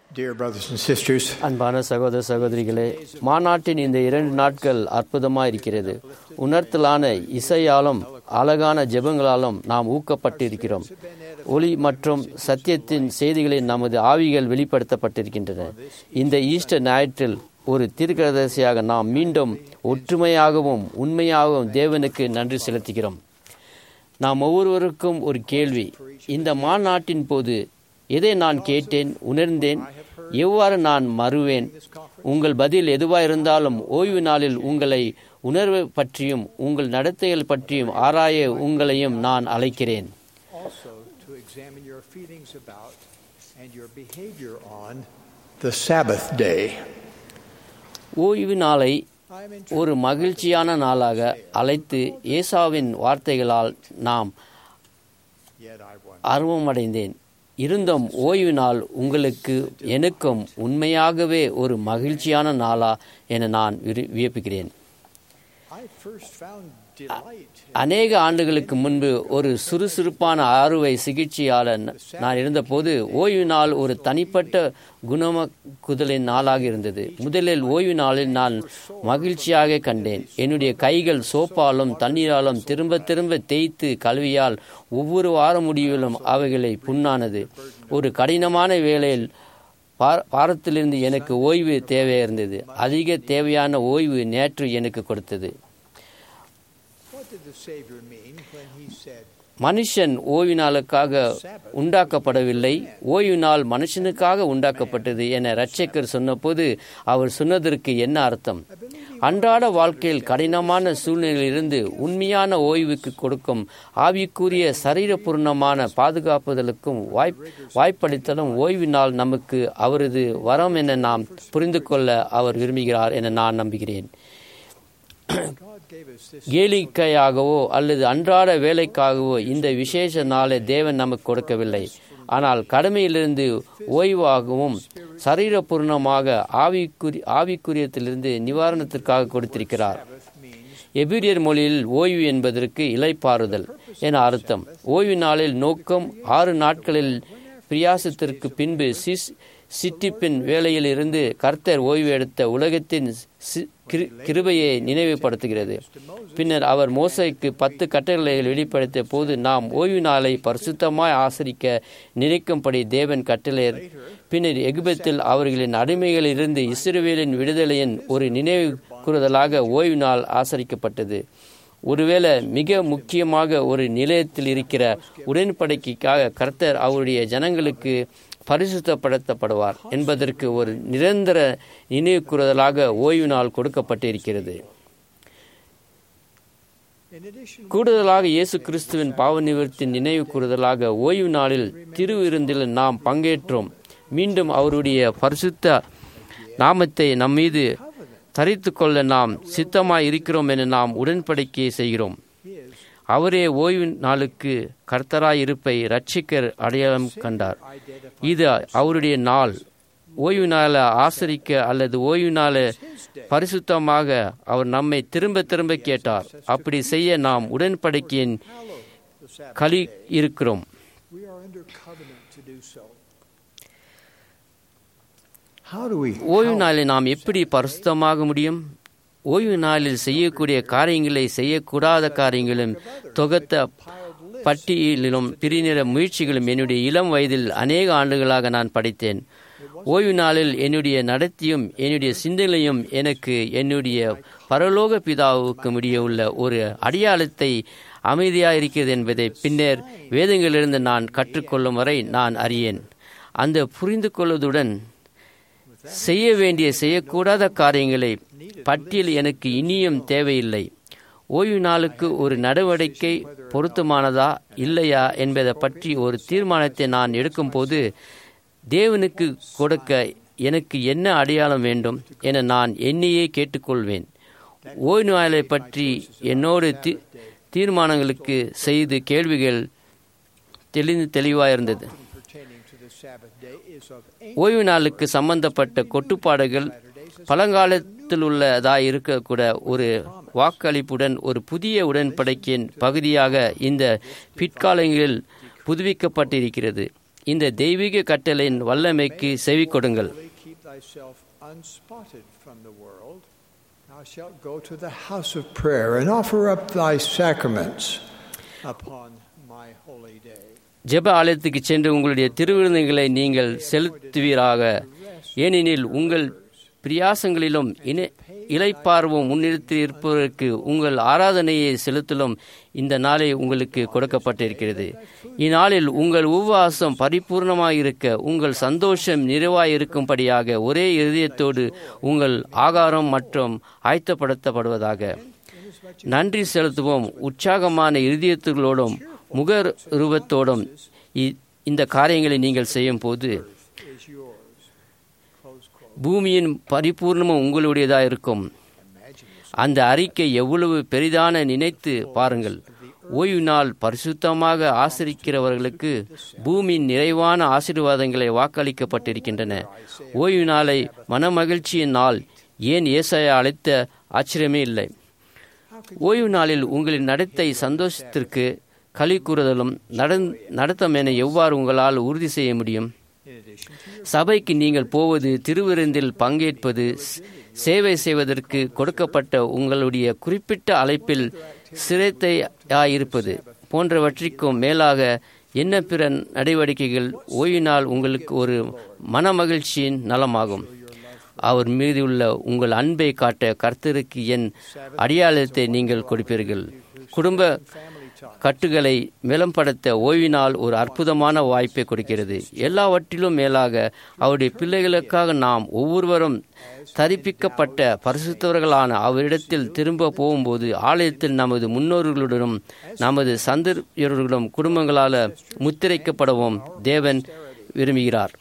Dear brothers and sisters, அன்பான சகோதர சகோதரிகளே மாநாட்டின் இந்த இரண்டு நாட்கள் அற்புதமாக இருக்கிறது உணர்த்தலான இசையாலும் அழகான ஜெபங்களாலும் நாம் ஊக்கப்பட்டிருக்கிறோம் ஒளி மற்றும் சத்தியத்தின் செய்திகளில் நமது ஆவிகள் வெளிப்படுத்தப்பட்டிருக்கின்றன இந்த ஈஸ்டர் ஞாயிற்றில் ஒரு தீர்க்கதரிசியாக நாம் மீண்டும் ஒற்றுமையாகவும் உண்மையாகவும் தேவனுக்கு நன்றி செலுத்துகிறோம் நாம் ஒவ்வொருவருக்கும் ஒரு கேள்வி இந்த மாநாட்டின் போது எதை நான் கேட்டேன் உணர்ந்தேன் எவ்வாறு நான் மறுவேன் உங்கள் பதில் எதுவாக இருந்தாலும் ஓய்வு நாளில் உங்களை உணர்வு பற்றியும் உங்கள் நடத்தைகள் பற்றியும் ஆராய உங்களையும் நான் அழைக்கிறேன் also to examine your feelings about and your behavior on the Sabbath day. ஓய்வு நாளை I am in ஒரு மகிழ்ச்சியான நாளாக அழைத்து ஏசாவின் வார்த்தைகளால் நாம் yet I wonder. ஆர்வமடைந்தேன் இருந்தும் ஓய்வு நாள் உங்களுக்கு எனக்கும் உண்மையாகவே ஒரு மகிழ்ச்சியான நாளா என நான் விரு- வியப்புகிறேன் I first found delight அநேக ஆண்டுகளுக்கு முன்பு ஒரு சுறுசுறுப்பான அறுவை சிகிச்சையாளர் நான் இருந்தபோது ஓய்வு நாள் ஒரு தனிப்பட்ட குணமக்குதலின் நாளாக இருந்தது முதலில் ஓய்வு நாளில் நான் மகிழ்ச்சியாக கண்டேன் என்னுடைய கைகள் சோப்பாலும் தண்ணீராலும் திரும்ப திரும்ப தேய்த்து கழுவியால் ஒவ்வொரு வார முடிவிலும் அவைகளை புண்ணானது ஒரு கடினமான வேளையில் பா- பாரத்திலிருந்து எனக்கு ஓய்வு தேவையாக இருந்தது அதிக தேவையான ஓய்வு நேற்று எனக்கு கொடுத்தது what did the Savior mean when he said, மனுஷன் ஓய்வு நாளுக்காக உண்டாக்கப்படவில்லை ஓய்வு நாள் மனுஷனுக்காக உண்டாக்கப்பட்டது என இரட்சகர் சொன்னபோது அவர் சொன்னதற்கு என்ன அர்த்தம் அன்றாட வாழ்க்கையில் கடினமான சூழ்நிலையிலிருந்து உண்மையான ஓய்வுக்கு கொடுக்கும் ஆவிக்குரிய சரீரபூர்ணமான பாதுகாப்புதலுக்கும் வாய்ப் வாய்ப்பளித்தலும் ஓய்வு நாள் நமக்கு அவரது வரம் என நாம் புரிந்து கொள்ள அவர் விரும்புகிறார் என நான் நம்புகிறேன் God gave us this கேளிக்கையாகவோ அல்லது அன்றாட வேலைக்காகவோ இந்த விசேஷ நாளை தேவன் நமக்கு கொடுக்கவில்லை ஆனால் கடமையிலிருந்து ஓய்வாகவும் சரீரபூர்ணமாக ஆவிக்குரி ஆவிக்குரியத்திலிருந்து நிவாரணத்திற்காக கொடுத்திருக்கிறார் எபிரியர் மொழியில் ஓய்வு என்பதற்கு இலைப்பாறுதல் என அர்த்தம் ஓய்வு நாளில் நோக்கம் ஆறு நாட்களில் பிரியாசத்திற்கு பின்பு சிஸ் சிட்டிப்பின் வேலையில் இருந்து கர்த்தர் ஓய்வு எடுத்த உலகத்தின் சி- கிரு- கிருபையை நினைவுபடுத்துகிறது பின்னர் அவர் மோசைக்கு பத்து கட்டளைகளை வெளிப்படுத்திய போது நாம் ஓய்வு நாளை பரிசுத்தமாய் ஆசரிக்க நினைக்கும்படி தேவன் கட்டளையர் பின்னர் எகிப்தில் அவர்களின் அடிமைகளிலிருந்து இஸ்ரவேலின் விடுதலையின் ஒரு நினைவு கூறுதலாக ஓய்வு நாள் ஆசரிக்கப்பட்டது ஒருவேளை மிக முக்கியமாக ஒரு நிலையத்தில் இருக்கிற உடன்படிக்கைக்காக கர்த்தர் அவருடைய ஜனங்களுக்கு பரிசுத்தப்படுத்தப்படுவார் என்பதற்கு ஒரு நிரந்தர நினைவுகூறுதலாக ஓய்வு நாள் கொடுக்கப்பட்டிருக்கிறது in addition கூடுதலாக இயேசு கிறிஸ்துவின் பாவ நிவர்த்தி நினைவு கூறுதலாக ஓய்வு நாளில் திருவிருந்தில் நாம் பங்கேற்றோம் மீண்டும் அவருடைய பரிசுத்த நாமத்தை நம் மீது தரித்து கொள்ள நாம் சித்தமாய் இருக்கிறோம் என நாம் உடன்படிக்கை செய்கிறோம் his அவரே ஓய்வு நாளுக்கு கர்த்தராய் இருப்பை ரட்சிக்கர் அடையாளம் கண்டார் இது அவருடைய நாள் ஓய்வு நாளை ஆசரிக்க அல்லது ஓய்வு நாளை பரிசுத்தமாக அவர் நம்மை திரும்ப திரும்ப கேட்டார் அப்படி செய்ய நாம் உடன்படிக்கையின் the Sabbath களி இருக்கிறோம் we are under covenant to do so. How do we ஓய்வு நாளில் நாம் எப்படி பரிசுத்தமாக முடியும் ஓய்வு நாளில் செய்யக்கூடிய காரியங்களை செய்யக்கூடாத காரியங்களும் தொகுத்த பட்டியலிலும் பிரிநிற முயற்சிகளும் என்னுடைய இளம் வயதில் அநேக ஆண்டுகளாக நான் படித்தேன் ஓய்வு நாளில் என்னுடைய நடத்தியும் என்னுடைய சிந்தனையும் எனக்கு என்னுடைய பரலோக பிதாவுக்கு முடிய உள்ள ஒரு அடையாளத்தை அமைதியாக இருக்கிறது என்பதை பின்னர் வேதங்களிலிருந்து நான் கற்றுக்கொள்ளும் வரை நான் அறியேன் அந்த புரிந்து கொள்வதுடன் செய்ய வேண்டிய செய்யக்கூடாத காரியங்களை பட்டியல் எனக்கு இனியும் தேவையில்லை ஓய்வு நாளுக்கு ஒரு நடவடிக்கை பொருத்தமானதா இல்லையா என்பதை பற்றி ஒரு தீர்மானத்தை நான் எடுக்கும்போது தேவனுக்கு கொடுக்க எனக்கு என்ன அடையாளம் வேண்டும் என நான் என்னையே கேட்டுக்கொள்வேன் ஓய்வு நாளை பற்றி என்னோடு தீ- தீர்மானங்களுக்கு செய்து கேள்விகள் தெளிந்து தெளிவாக இருந்தது pertaining to the Sabbath day is of ஓய்வு நாளுக்கு சம்பந்தப்பட்ட கொட்டுப்பாடுகள் பழங்காலத்தில் உள்ளதாய் இருக்கக்கூட ஒரு வாக்களிப்புடன் ஒரு புதிய உடன்படிக்கையின் பகுதியாக இந்த பிற்காலங்களில் புதுப்பிக்கப்பட்டிருக்கிறது இந்த தெய்வீக கட்டளையின் வல்லமைக்கு செவி கொடுங்கள் Holy, keep thyself unspotted from the world. Thou shalt go to the house of prayer and offer up thy sacraments upon my holy day. ஜெப ஆலயத்துக்கு சென்று உங்களுடைய திருவிருந்துகளை நீங்கள் செலுத்துவீராக ஏனெனில் உங்கள் பிரியாசங்களிலும் இணை இலைப்பார்வும் முன்னிறுத்தி இருப்பதற்கு உங்கள் ஆராதனையை செலுத்தலும் இந்த நாளை உங்களுக்கு கொடுக்கப்பட்டிருக்கிறது இந்நாளில் உங்கள் உபவாசம் பரிபூர்ணமாயிருக்க உங்கள் சந்தோஷம் நிறைவாயிருக்கும்படியாக ஒரே இருதயத்தோடு உங்கள் ஆகாரம் மற்றும் ஆயத்தப்படுத்தப்படுவதாக நன்றி செலுத்துவோம் உற்சாகமான இருதயத்துகளோடும் முக ரூபத்தோடும் இ- இந்த காரியங்களை நீங்கள் செய்யும் போது Is yours. Close quote. பூமியின் பரிபூர்ணமும் உங்களுடையதாக இருக்கும் அந்த அறிக்கை எவ்வளவு பெரிதான நினைத்து பாருங்கள் ஓய்வு நாள் பரிசுத்தமாக ஆசிரிக்கிறவர்களுக்கு பூமியின் நிறைவான ஆசீர்வாதங்களை வாக்களிக்கப்பட்டிருக்கின்றன ஓய்வு நாளை மனமகிழ்ச்சியின் நாள் ஏன் ஏசாயா அழைத்த ஆச்சரியமே இல்லை ஓய்வு நாளில் உங்களின் நடத்தை சந்தோஷத்திற்கு களி கூறுதலும் நடந் நடத்தம் என எவ்வாறு உங்களால் உறுதி செய்ய முடியும் In addition to your சபைக்கு நீங்கள் போவது திருவிருந்தில் பங்கேற்பது ஸ்- சேவை செய்வதற்கு கொடுக்கப்பட்ட உங்களுடைய குறிப்பிட்ட அழைப்பில் சிரத்தையாயிருப்பது போன்றவற்றிற்கும் மேலாக என்ன பிற நடவடிக்கைகள் ஓய்வு நாள் உங்களுக்கு ஒரு மனமகிழ்ச்சியின் நலமாகும் அவர் மீது உள்ள உங்கள் அன்பை காட்ட கர்த்தருக்கு என் அடையாளத்தை நீங்கள் கொடுப்பீர்கள் குடும்ப கட்டுகளை மேலம்படுத்த ஓய்வினால் ஒரு அற்புதமான வாய்ப்பை கொடுக்கிறது எல்லாவற்றிலும் மேலாக அவருடைய பிள்ளைகளுக்காக நாம் ஒவ்வொருவரும் தரிப்பிக்கப்பட்ட பரிசுத்தவர்களான அவரிடத்தில் திரும்ப போகும்போது ஆலயத்தில் நமது முன்னோர்களுடனும் நமது சந்தர்ப்பர்களும் குடும்பங்களால் முத்திரைக்கப்படவும் தேவன் விரும்புகிறார்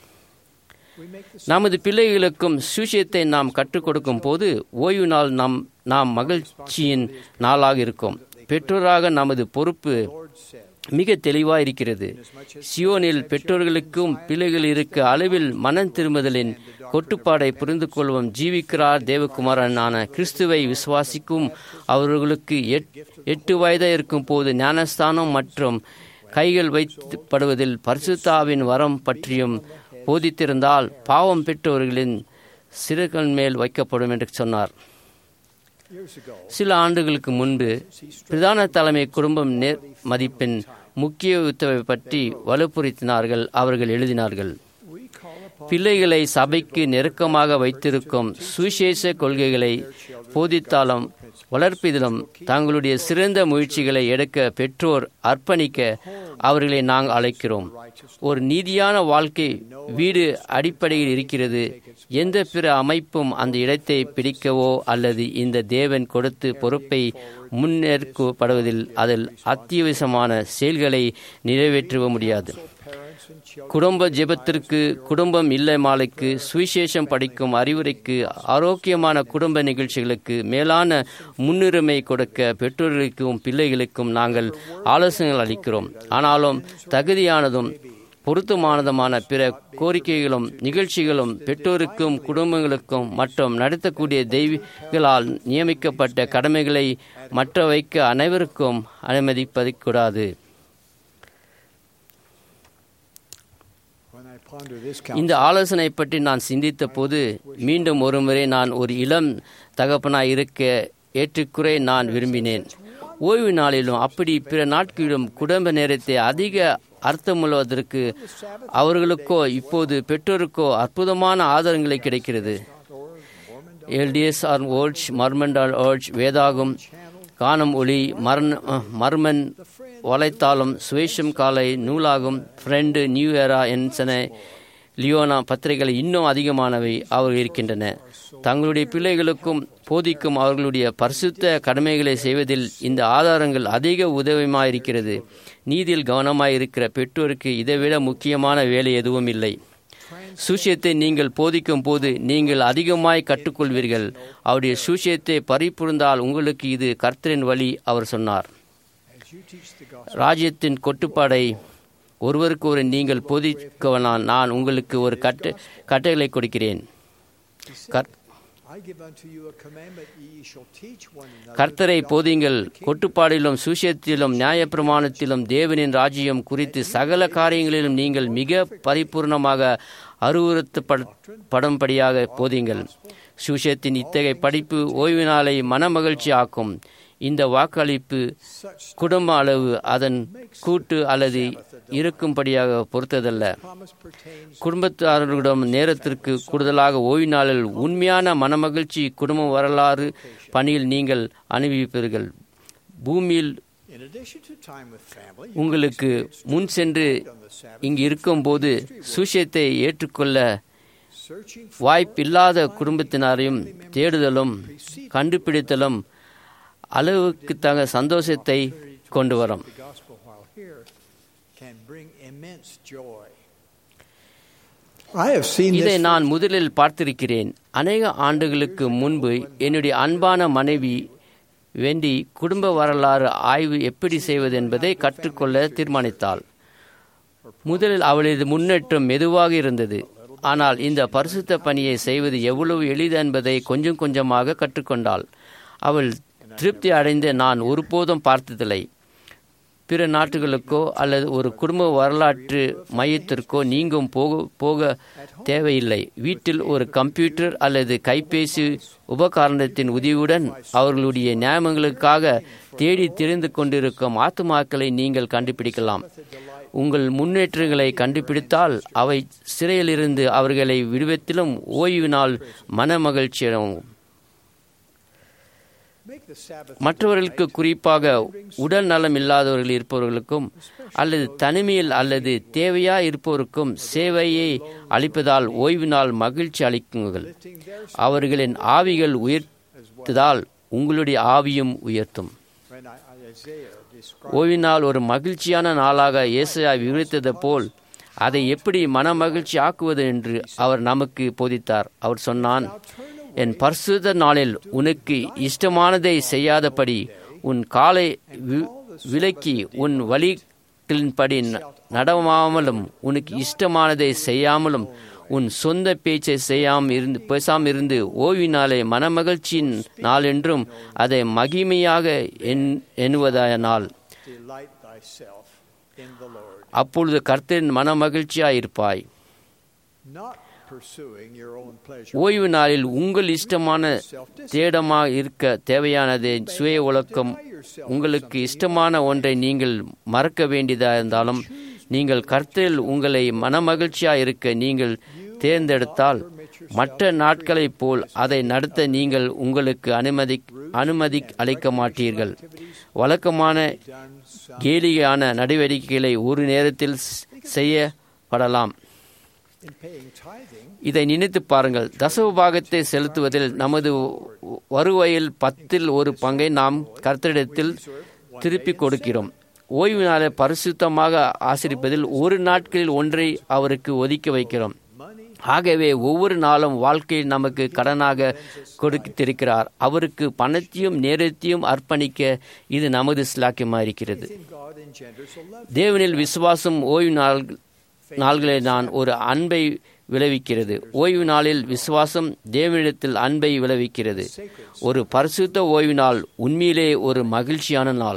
we make the நமது பிள்ளைகளுக்கும் சுஷியத்தை நாம் கற்றுக் கொடுக்கும் போது ஓய்வு நாள் நாம் நாம் மகிழ்ச்சியின் நாளாக இருக்கும் பெற்றோராக நமது பொறுப்பு Lord said, மிக தெளிவாக இருக்கிறது சியோனில் பெற்றோர்களுக்கும் பிள்ளைகள் இருக்க அளவில் மனம் திரும்புதலின் கொட்டுப்பாடை புரிந்து கொள்வோம் ஜீவிக்கிறார் தேவகுமாரனான கிறிஸ்துவை விசுவாசிக்கும் அவர்களுக்கு எட்- எட்டு வயதாக இருக்கும் போது ஞானஸ்தானம் மற்றும் கைகள் வைக்கப்படுவதில் பரிசுத்தாவின் வரம் பற்றியும் போதித்திருந்தால் பாவம் பெற்றவர்களின் சிறுகள் மேல் வைக்கப்படும் என்று சொன்னார் years ago, சில ஆண்டுகளுக்கு முன்பு பிரதான தலைமை குடும்பம் நேர் மதிப்பின் முக்கியத்துவத்தை பற்றி வலுப்புறுத்தினார்கள் அவர்கள் எழுதினார்கள் we call upon பிள்ளைகளை சபைக்கு நெருக்கமாக வைத்திருக்கும் சுவிசேஷ கொள்கைகளை போதித்தாலும் வளர்ப்பதிலும் தங்களுடைய சிறந்த முயற்சிகளை எடுக்க பெற்றோர் அர்ப்பணிக்க அவர்களை நாங்கள் அழைக்கிறோம் ஒரு நீதியான வாழ்க்கை வீடு அடிப்படையில் இருக்கிறது எந்த பிற அமைப்பும் அந்த இடத்தை பிடிக்கவோ அல்லது இந்த தேவன் கொடுத்து பொறுப்பை முன்னேற்கப்படுவதில் அதில் அத்தியாவசியமான செயல்களை நிறைவேற்றவோ முடியாது parents and children குடும்ப ஜெபத்திற்கு குடும்பம் இல்லை மாலைக்கு சுவிசேஷம் படிக்கும் அறிவுரைக்கு ஆரோக்கியமான குடும்ப நிகழ்ச்சிகளுக்கு மேலான முன்னுரிமை கொடுக்க பெற்றோர்களுக்கும் பிள்ளைகளுக்கும் நாங்கள் ஆலோசனைகள் அளிக்கிறோம் ஆனாலும் தகுதியானதும் பொருத்தமானதுமான பிற கோரிக்கைகளும் நிகழ்ச்சிகளும் பெற்றோருக்கும் குடும்பங்களுக்கும் மற்றும் நடத்தக்கூடிய தெய்வங்களால் நியமிக்கப்பட்ட கடமைகளை மற்ற வைக்க அனைவருக்கும் அனுமதிப்பதக்கூடாது when I ponder this இந்த counsel, ஆலோசனை பற்றி நான் சிந்தித்த போது மீண்டும் ஒருமுறை நான் ஒரு இளம் தகப்பனாய் இருக்க ஏற்றுக்குறை நான் விரும்பினேன் ஓய்வு நாளிலும் அப்படி பிற நாட்களிலும் குடும்ப நேரத்தை அதிக அர்த்தமுள்ளதற்கு அவர்களுக்கோ இப்போது பெற்றோருக்கோ அற்புதமான ஆதாரங்களை கிடைக்கிறது எல்டிஎஸ் ஆர் ஓல்ச் மர்மண்டால் ஓல்ச் வேதாகம் காணும் ஒளி மரண மர்மன் வலைத்தாளம் சுவேஷம் காலை நூலாகும் Friend New Era Ensign Liahona பத்திரிகைகள் இன்னும் அதிகமானவை அவர்கள் இருக்கின்றன தங்களுடைய பிள்ளைகளுக்கும் போதிக்கும் அவர்களுடைய பரிசுத்த கடமைகளை செய்வதில் இந்த ஆதாரங்கள் அதிக உதவியமாயிருக்கிறது நீதியில் கவனமாயிருக்கிற பெற்றோருக்கு இதைவிட முக்கியமான வேலை எதுவும் இல்லை சூசியத்தை நீங்கள் போதிக்கும் போது நீங்கள் அதிகமாய் கற்றுக்கொள்வீர்கள் அவருடைய சூசியத்தை பறிப்புரிந்தால் உங்களுக்கு இது கர்த்தரின் வழி அவர் சொன்னார் as you teach the gospel, ராஜ்யத்தின் கொட்டுப்பாடை ஒருவருக்கு ஒரு நீங்கள் போதிக்கவனால் நான் உங்களுக்கு ஒரு கட்ட கட்டளை கொடுக்கிறேன் கர்- I give unto you a commandment, ye shall teach one another. கர்த்தரை the doctrine போதிங்கள் of the kingdom. கொட்டுப்பாடிலும் சுஷியத்திலும் நியாயப்பிரமாணத்திலும் தேவனின் ராஜ்யம் குறித்து சகல காரியங்களிலும் நீங்கள் மிக பரிபூர்ணமாக அறிவுறுத்தப்படும்படியாக போதிங்கள் சுஷியத்தின் இத்தகைய படிப்பு ஓய்வு நாளை மனமகிழ்ச்சி ஆக்கும் இந்த வாக்களிப்பு Such குடும்ப அளவு அதன் கூட்டு அல்லது இருக்கும்படியாக பொறுத்ததல்ல promise pertains குடும்பத்தாரர்களிடம் நேரத்திற்கு கூடுதலாக ஓய்வு நாளில் உண்மையான மனமகிழ்ச்சி குடும்ப வரலாறு பணியில் நீங்கள் அனுபவிப்பீர்கள் பூமியில் in addition to time with family. you உங்களுக்கு முன் சென்று on the Sabbath, இங்கு இருக்கும்போது சுஷியத்தை ஏற்றுக்கொள்ள searching for வாய்ப்பில்லாத குடும்பத்தினரையும் தேடுதலும் கண்டுபிடித்தலும் அளவுக்கு தக சந்தோஷத்தை கொண்டு வரும் the gospel while here can bring immense joy. I have seen இதை this நான் முதலில் பார்த்திருக்கிறேன் அநேக ஆண்டுகளுக்கு முன்பு என்னுடைய அன்பான மனைவி வேண்டி குடும்ப வரலாறு ஆய்வு எப்படி செய்வது என்பதை கற்றுக்கொள்ள தீர்மானித்தாள் முதலில் அவளது முன்னேற்றம் மெதுவாக இருந்தது ஆனால் இந்த பரிசுத்த பணியை செய்வது எவ்வளவு எளிது என்பதை கொஞ்சம் கொஞ்சமாக கற்றுக்கொண்டாள் அவள் திருப்தி அடைந்து நான் ஒருபோதும் பார்த்ததில்லை பிற நாட்டுகளுக்கோ அல்லது ஒரு குடும்ப வரலாற்று மையத்திற்கோ நீங்கும் போக போக தேவையில்லை வீட்டில் ஒரு கம்ப்யூட்டர் அல்லது கைபேசி உபகரணத்தின் உதவியுடன் அவர்களுடைய நியாயங்களுக்காக தேடி தெரிந்து கொண்டிருக்கும் ஆத்துமாக்களை நீங்கள் கண்டுபிடிக்கலாம் உங்கள் முன்னேற்றங்களை கண்டுபிடித்தால் அவை சிறையிலிருந்து அவர்களை விடுவித்திலும் ஓய்வு நாள் மன மகிழ்ச்சியிடவும் make the Sabbath மற்றவர்களுக்கு குறிப்பாக உடல் நலம் இல்லாதவர்கள் இருப்பவர்களுக்கும் அல்லது தனிமையில் அல்லது தேவையா இருப்பவருக்கும் சேவையை அளிப்பதால் ஓய்வு நாள் மகிழ்ச்சி அளிக்குங்கள் lifting their அவர்களின் ஆவிகள் உயர்த்ததால் உங்களுடைய ஆவியும் உயர்த்தும் when I, Isaiah described ஓய்வு நாள் ஒரு மகிழ்ச்சியான நாளாக இயேசுயா விவரித்தது போல் அதை எப்படி மன மகிழ்ச்சி ஆக்குவது என்று அவர் நமக்கு போதித்தார் அவர் சொன்னான் என் பரிசுத்த நாளில் உனக்கு இஷ்டமானதை செய்யாதபடி உன் காலை வி- விலக்கி உன் வழிகளின்படி ந- நடவாமலும் உனக்கு இஷ்டமானதை செய்யாமலும் உன் சொந்த பேச்சை செய்யாமல் இருந்து பேசாமல் இருந்து ஓய்வு நாளை மனமகிழ்ச்சியின் நாள் என்றும் அதை மகிமையாக எண் எண்ணுவதாய நாள் delight thyself in the Lord, அப்பொழுது கர்த்தரின் மனமகிழ்ச்சியாயிருப்பாய் not pursuing your own pleasure. ஓய்வு நாளில் உங்கள் இஷ்டமான தேடமாக இருக்க தேவையானது சுய ஒழுக்கம் உங்களுக்கு இஷ்டமான ஒன்றை நீங்கள் மறக்க வேண்டியதாக இருந்தாலும் நீங்கள் கர்த்தரில் உங்களை மனமகிழ்ச்சியாக இருக்க நீங்கள் தேர்ந்தெடுத்தால் மற்ற நாட்களைப் போல் அதை நடத்த நீங்கள் உங்களுக்கு அனுமதி அனுமதி அளிக்க மாட்டீர்கள் வழக்கமான கேலியான நடவடிக்கைகளை ஒரு நேரத்தில் செய்யப்படலாம் In paying tithing, இதை நினைத்து பாருங்கள் தசவ பாகத்தை செலுத்துவதில் நமது வருவாயில் பத்தில் ஒரு பங்கை நாம் கர்த்தரிடத்தில் திருப்பிக் கொடுக்கிறோம் ஓய்வு நாளை பரிசுத்தமாக ஆசிரிப்பதில் ஒரு நாட்களில் ஒன்றை அவருக்கு ஒதுக்கி வைக்கிறோம் ஆகவே ஒவ்வொரு நாளும் வாழ்க்கையில் நமக்கு கடனாக கொடுத்திருக்கிறார் அவருக்கு பணத்தையும் நேரத்தையும் அர்ப்பணிக்க இது நமது சிலாக்கியமாக இருக்கிறது in God engenders a love. தேவனில் விசுவாசம் ஓய்வு நாள் நாள்களை நான் ஒரு அன்பை விளைவிக்கிறது ஓய்வு நாளில் விசுவாசம் தேவனிடத்தில் அன்பை விளைவிக்கிறது ஒரு பரிசுத்த ஓய்வு நாள் உண்மையிலே ஒரு மகிழ்ச்சியான நாள்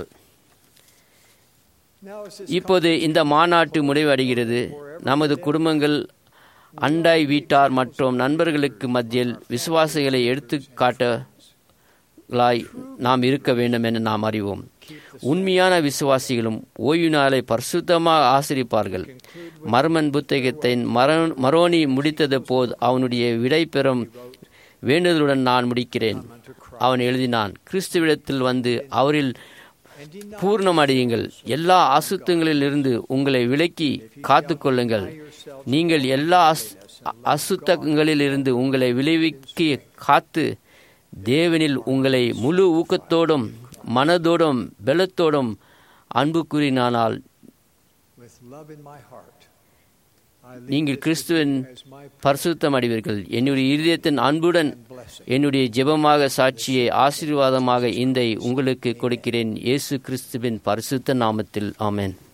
Now, as this இப்போது இந்த மாநாட்டு முடிவடைகிறது நமது குடும்பங்கள் அண்டாய் வீட்டார் மற்றும் நண்பர்களுக்கு மத்தியில் விசுவாசிகளை எடுத்துக்காட்டலாய் நாம் இருக்க வேண்டும் என நாம் அறிவோம் உண்மையான விசுவாசிகளும் ஓய்வு நாளை பரிசுத்தமாக ஆசிரிப்பார்கள் மர்மன் புத்தகத்தின் மர- மரோனி முடித்தது போது அவனுடைய விடை பெறும் வேண்டுதலுடன் நான் முடிக்கிறேன் அவன் எழுதினான் கிறிஸ்துவிடத்தில் வந்து அவரில் பூர்ணமடையுங்கள் எல்லா அசுத்தங்களிலிருந்து உங்களை விலக்கி காத்துக்கொள்ளுங்கள் நீங்கள் எல்லா அஸ்- அசுத்தங்களிலிருந்து உங்களை விளைவிக்கி காத்து தேவனில் உங்களை முழு ஊக்கத்தோடும் மனதோடும் பலத்தோடும் அன்பு கூறினானால் with love in my heart, I leave நீங்கள் this கிறிஸ்துவின் as my பரிசுத்தம் அடைவீர்கள் என்னுடைய இருதயத்தின் அன்புடன் blessing. என்னுடைய ஜெபமாக சாட்சியை ஆசீர்வாதமாக இந்த உங்களுக்கு கொடுக்கிறேன் இயேசு கிறிஸ்துவின் பரிசுத்த நாமத்தில் ஆமென்